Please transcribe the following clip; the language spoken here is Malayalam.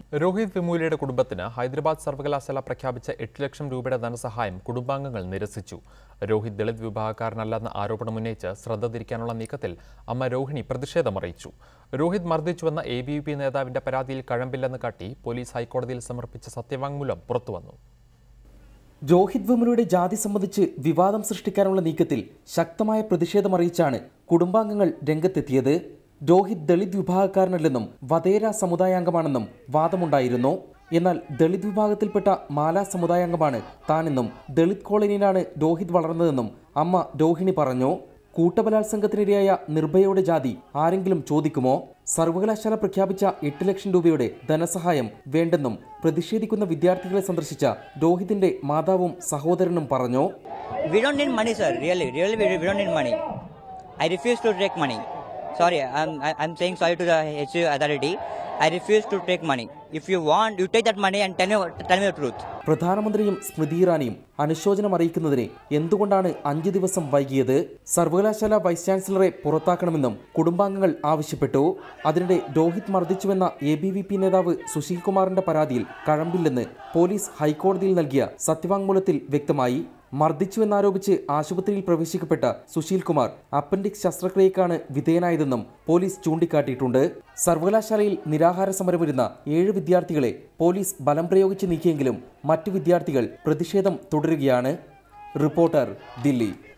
രോഹിത് വെമുലയുടെ കുടുംബത്തിന് ഹൈദരാബാദ് സർവകലാശാല പ്രഖ്യാപിച്ച എട്ട് ലക്ഷം രൂപയുടെ ധനസഹായം കുടുംബാംഗങ്ങൾ നിരസിച്ചു രോഹിത് ദളിത് വിഭാഗക്കാരനല്ലെന്ന ആരോപണമുന്നയിച്ച് ശ്രദ്ധ തിരിക്കാനുള്ള നീക്കത്തിൽ അമ്മ രോഹിണി പ്രതിഷേധമറിയിച്ചു രോഹിത് മർദ്ദിച്ചുവെന്ന എ ബി വി പി നേതാവിന്റെ പരാതിയിൽ കഴമ്പില്ലെന്ന് കാട്ടി പോലീസ് ഹൈക്കോടതിയിൽ സമർപ്പിച്ച സത്യവാങ്മൂലം പുറത്തുവന്നു രോഹിത് വെമുലയുടെ ജാതി സംബന്ധിച്ച് വിവാദം സൃഷ്ടിക്കാനുള്ള നീക്കത്തിൽ ശക്തമായ പ്രതിഷേധമറിയിച്ചാണ് കുടുംബാംഗങ്ങൾ രംഗത്തെത്തിയത് രോഹിത് ദളിത് വിഭാഗക്കാരനല്ലെന്നും വധേര സമുദായാംഗമാണെന്നും വാദമുണ്ടായിരുന്നു എന്നാൽ ദളിത് വിഭാഗത്തിൽപ്പെട്ട മാല സമുദായാംഗമാണ് താനെന്നും ദളിത് കോളനിയിലാണ് രോഹിത് വളർന്നതെന്നും അമ്മ രോഹിണി പറഞ്ഞു കൂട്ടബലാത്സംഗത്തിനിരയായ നിർഭയയുടെ ജാതി ആരെങ്കിലും ചോദിക്കുമോ സർവകലാശാല പ്രഖ്യാപിച്ച എട്ട് ലക്ഷം രൂപയുടെ ധനസഹായം വേണ്ടെന്നും പ്രതിഷേധിക്കുന്ന വിദ്യാർത്ഥികളെ സന്ദർശിച്ച രോഹിതിന്റെ മാതാവും സഹോദരനും പറഞ്ഞു We don't need money, sir. Really, really, we, we don't need money. I refuse to take money. Sorry, I'm I- I'm saying sorry to the HU authority. I refuse to take money. If you want, you take that money and tell me tell me the truth. പ്രധാനമന്ത്രിയും സ്മൃതി ഇറാനിയും അനുശോചനം അറിയിക്കുന്നതിന് എന്തുകൊണ്ടാണ് അഞ്ച് ദിവസം വൈകിയത് സർവകലാശാല വൈസ് ചാൻസലറെ പുറത്താക്കണമെന്നും കുടുംബാംഗങ്ങൾ ആവശ്യപ്പെട്ടു അതിനിടെ രോഹിത് മർദ്ദിച്ചുവെന്ന എ ബി വി പി നേതാവ് സുശീൽ കുമാറിന്റെ പരാതിയിൽ കഴമ്പില്ലെന്ന് പോലീസ് ഹൈക്കോടതിയിൽ നൽകിയ സത്യവാങ്മൂലത്തിൽ വ്യക്തമായി മർദ്ദിച്ചുവെന്നാരോപിച്ച് ആശുപത്രിയിൽ പ്രവേശിക്കപ്പെട്ട സുശീൽ കുമാർ അപ്പൻഡിക്സ് ശസ്ത്രക്രിയക്കാണ് വിധേയനായതെന്നും പോലീസ് ചൂണ്ടിക്കാട്ടിയിട്ടുണ്ട് സർവകലാശാലയിൽ നിരാഹാര സമരമിരുന്ന ഏഴ് വിദ്യാർത്ഥികളെ പോലീസ് ബലം പ്രയോഗിച്ച് നീക്കിയെങ്കിലും മറ്റു വിദ്യാർത്ഥികൾ പ്രതിഷേധം തുടരുകയാണ് റിപ്പോർട്ടർ ദില്ലി